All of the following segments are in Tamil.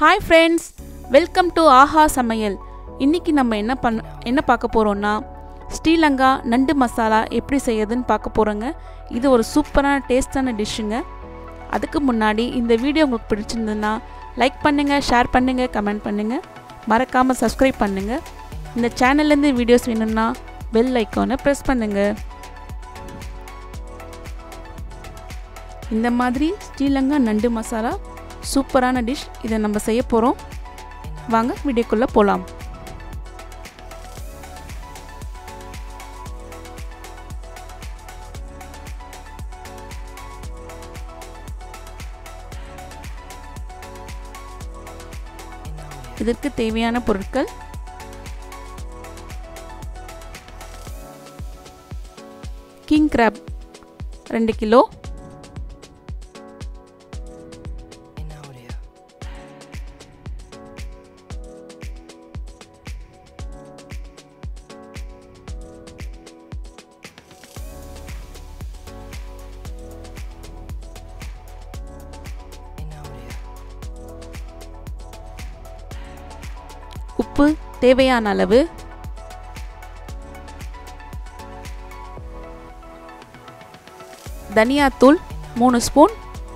hi friends welcome to Aaha Samayal இன்றைக்கி நம்ம என்ன பண்ண என்ன பார்க்க போகிறோன்னா ஸ்ரீலங்கா நண்டு மசாலா எப்படி செய்யறதுன்னு பார்க்க போகிறோங்க இது ஒரு சூப்பரான டேஸ்டான டிஷ்ஷுங்க அதுக்கு முன்னாடி இந்த வீடியோ உங்களுக்கு பிடிச்சிருந்ததுன்னா லைக் பண்ணுங்கள் ஷேர் பண்ணுங்கள் கமெண்ட் பண்ணுங்கள் மறக்காமல் சப்ஸ்கிரைப் பண்ணுங்கள் இந்த சேனல்லேருந்து வீடியோஸ் வேணும்னா பெல் ஐக்கானை ப்ரெஸ் பண்ணுங்கள் இந்த மாதிரி ஸ்ரீலங்கா நண்டு மசாலா சூப்பரான டிஷ் இதை நம்ம செய்ய போகிறோம் வாங்க வீடியோக்குள்ளே போகலாம் இதற்கு தேவையான பொருட்கள் கிங் கிராப் ரெண்டு கிலோ உப்பு தேவையான அளவு தனியாத்தூள் மூணு ஸ்பூன்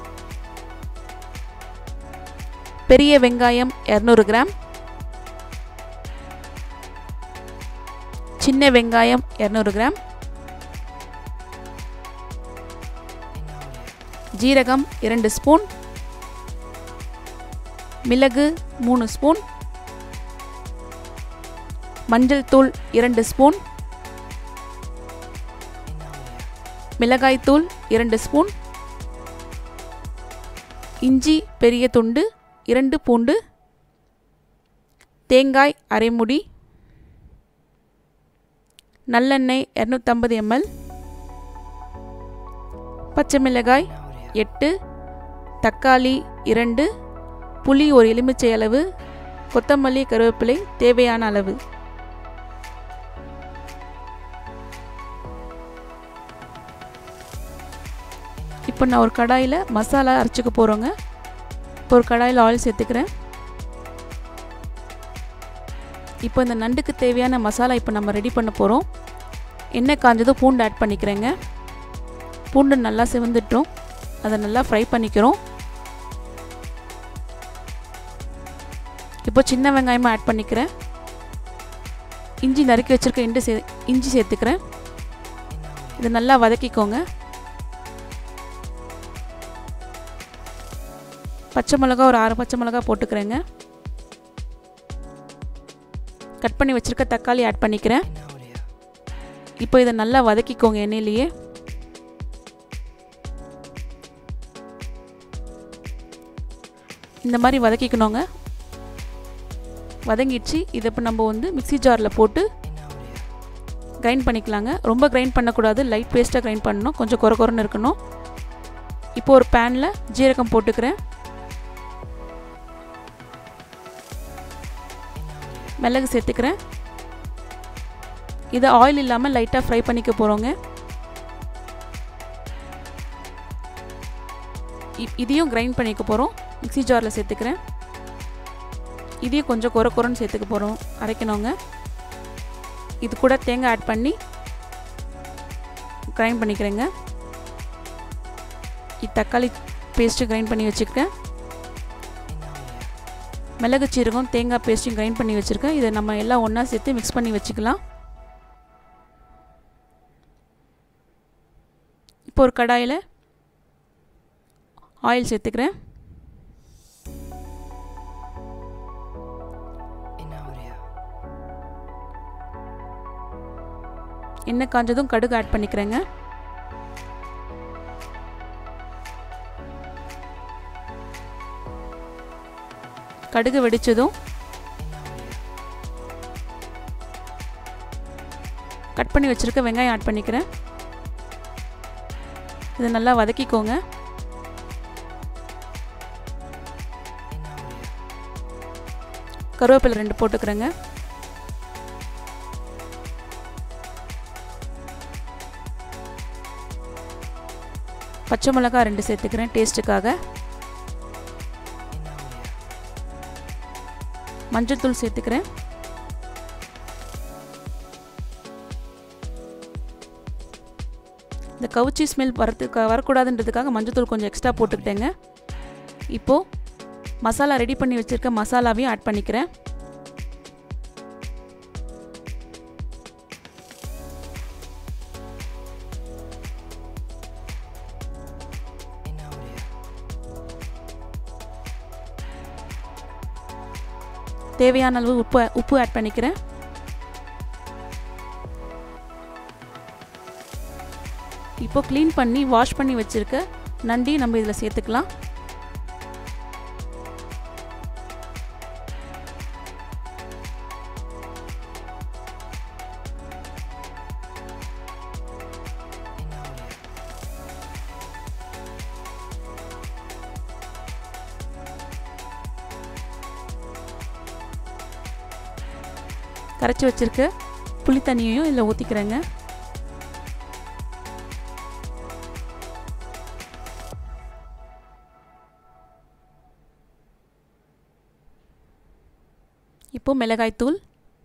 பெரிய வெங்காயம் இரநூறு கிராம் சின்ன வெங்காயம் இரநூறு கிராம் ஜீரகம் இரண்டு ஸ்பூன் மிளகு மூணு ஸ்பூன் மஞ்சள் தூள் இரண்டு ஸ்பூன் மிளகாய்த்தூள் இரண்டு ஸ்பூன் இஞ்சி பெரிய துண்டு இரண்டு பூண்டு தேங்காய் அரைமுடி நல்லெண்ணெய் இரநூத்தம்பது எம்எல் பச்சை மிளகாய் எட்டு தக்காளி இரண்டு புளி ஒரு எலுமிச்சை அளவு கொத்தமல்லி கருவேப்பிலை தேவையான அளவு இப்போ நான் ஒரு கடாயில் மசாலா அரைச்சிக்க போகிறோங்க இப்போ ஒரு கடாயில் ஆயில் சேர்த்துக்கிறேன் இப்போ இந்த நண்டுக்கு தேவையான மசாலா இப்போ நம்ம ரெடி பண்ண போகிறோம் எண்ணெய் காஞ்சதும் பூண்டு ஆட் பண்ணிக்கிறேங்க பூண்டு நல்லா சிவந்துட்டோம் அதை நல்லா ஃப்ரை பண்ணிக்கிறோம் இப்போ சின்ன வெங்காயமாக ஆட் பண்ணிக்கிறேன் இஞ்சி நறுக்கி வச்சுருக்க இண்டு சே இஞ்சி சேர்த்துக்கிறேன் இதை நல்லா வதக்கிக்கோங்க பச்சை மிளகா ஒரு ஆறு பச்சை மிளகா போட்டுக்கிறேங்க கட் பண்ணி வச்சுருக்க தக்காளி ஆட் பண்ணிக்கிறேன் இப்போ இதை நல்லா வதக்கிக்கோங்க எண்ணெயிலேயே இந்த மாதிரி வதக்கிக்கணுங்க வதங்கிடுச்சு இதை இப்போ நம்ம வந்து மிக்சி ஜாரில் போட்டு கிரைண்ட் பண்ணிக்கலாங்க ரொம்ப கிரைண்ட் பண்ணக்கூடாது லைட் பேஸ்ட்டாக கிரைண்ட் பண்ணணும் கொஞ்சம் குறை குறைன்னு இருக்கணும் இப்போ ஒரு பேனில் ஜீரகம் போட்டுக்கிறேன் மிளகு சேர்த்துக்கிறேன் இதை ஆயில் இல்லாமல் லைட்டாக ஃப்ரை பண்ணிக்க போகிறோங்க இதையும் கிரைண்ட் பண்ணிக்க போகிறோம் மிக்சி ஜாரில் சேர்த்துக்கிறேன் இதையும் கொஞ்சம் குறை குறைன்னு சேர்த்துக்க போகிறோம் அரைக்கணுங்க இது கூட தேங்காய் ஆட் பண்ணி கிரைண்ட் பண்ணிக்கிறேங்க இது தக்காளி பேஸ்ட்டு கிரைண்ட் பண்ணி வச்சுக்கிறேன் மிளகு சீரகம் தேங்காய் பேஸ்ட்டையும் கிரைண்ட் பண்ணி வச்சுருக்கேன் இதை நம்ம எல்லாம் ஒன்றா சேர்த்து மிக்ஸ் பண்ணி வச்சுக்கலாம் இப்போ ஒரு கடாயில் ஆயில் சேர்த்துக்கிறேன் எண்ணெய் காஞ்சதும் கடுகு ஆட் பண்ணிக்கிறேங்க கடுகு வெடிச்சதும் கட் பண்ணி வச்சுருக்க வெங்காயம் ஆட் பண்ணிக்கிறேன் இதை நல்லா வதக்கிக்கோங்க கருவேப்பிலை ரெண்டு போட்டுக்கிறேங்க பச்சை மிளகா ரெண்டு சேர்த்துக்கிறேன் டேஸ்ட்டுக்காக மஞ்சள்தூள் சேர்த்துக்கிறேன் இந்த கவுச்சி ஸ்மெல் வரத்துக்கு வரக்கூடாதுன்றதுக்காக மஞ்சள்தூள் கொஞ்சம் எக்ஸ்ட்ரா போட்டுக்கிட்டேங்க இப்போது மசாலா ரெடி பண்ணி வச்சுருக்க மசாலாவையும் ஆட் பண்ணிக்கிறேன் தேவையான அளவு உப்பு உப்பு ஆட் பண்ணிக்கிறேன் இப்போ க்ளீன் பண்ணி வாஷ் பண்ணி வச்சுருக்க நண்டி நம்ம இதில் சேர்த்துக்கலாம் கரைச்சி வச்சுருக்க புளி தண்ணியையும் இதில் ஊற்றிக்கிறேங்க இப்போ மிளகாய்த்தூள்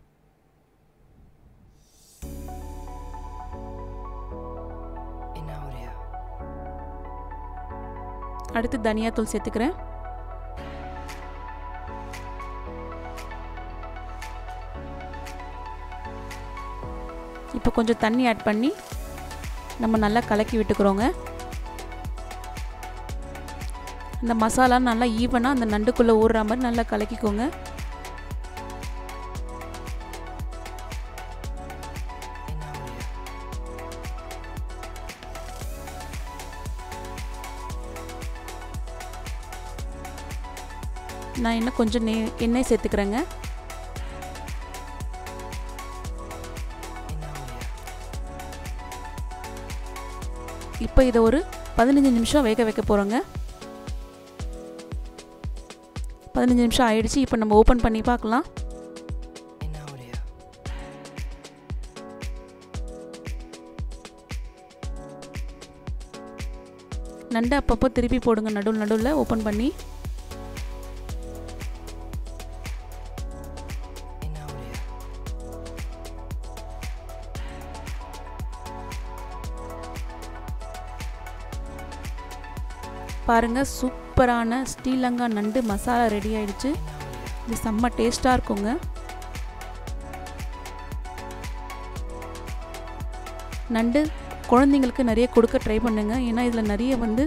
அடுத்து தனியாத்தூள் சேர்த்துக்கிறேன் இப்போ கொஞ்சம் தண்ணி ஆட் பண்ணி நம்ம நல்லா கலக்கி விட்டுக்கிறோங்க இந்த மசாலா நல்லா ஈவனாக அந்த நண்டுக்குள்ளே ஊறுற மாதிரி நல்லா கலக்கிக்கோங்க நான் இன்னும் கொஞ்சம் நெய் எண்ணெய் சேர்த்துக்கிறேங்க இப்போ இதை ஒரு பதினஞ்சு நிமிஷம் வேக வைக்க போகிறோங்க பதினஞ்சு நிமிஷம் ஆயிடுச்சு இப்போ நம்ம ஓப்பன் பண்ணி பார்க்கலாம் நண்டு அப்பப்போ திருப்பி போடுங்க நடுவில் நடுவில் ஓப்பன் பண்ணி பாருங்கள் சூப்பரான ஸ்ரீலங்கா நண்டு மசாலா ரெடி ஆயிடுச்சு இது செம்ம டேஸ்ட்டாக இருக்குங்க நண்டு குழந்தைங்களுக்கு நிறைய கொடுக்க ட்ரை பண்ணுங்க ஏன்னா இதில் நிறைய வந்து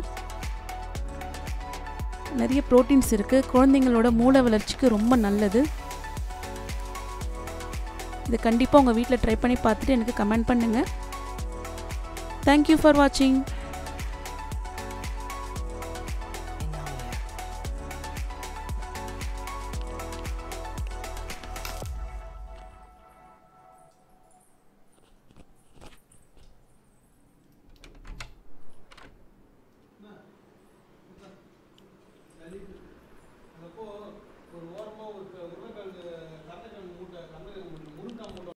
நிறைய ப்ரோட்டீன்ஸ் இருக்குது குழந்தைங்களோட மூளை வளர்ச்சிக்கு ரொம்ப நல்லது இது கண்டிப்பாக உங்கள் வீட்டில் ட்ரை பண்ணி பார்த்துட்டு எனக்கு கமெண்ட் பண்ணுங்கள் தேங்க்யூ ஃபார் வாட்சிங்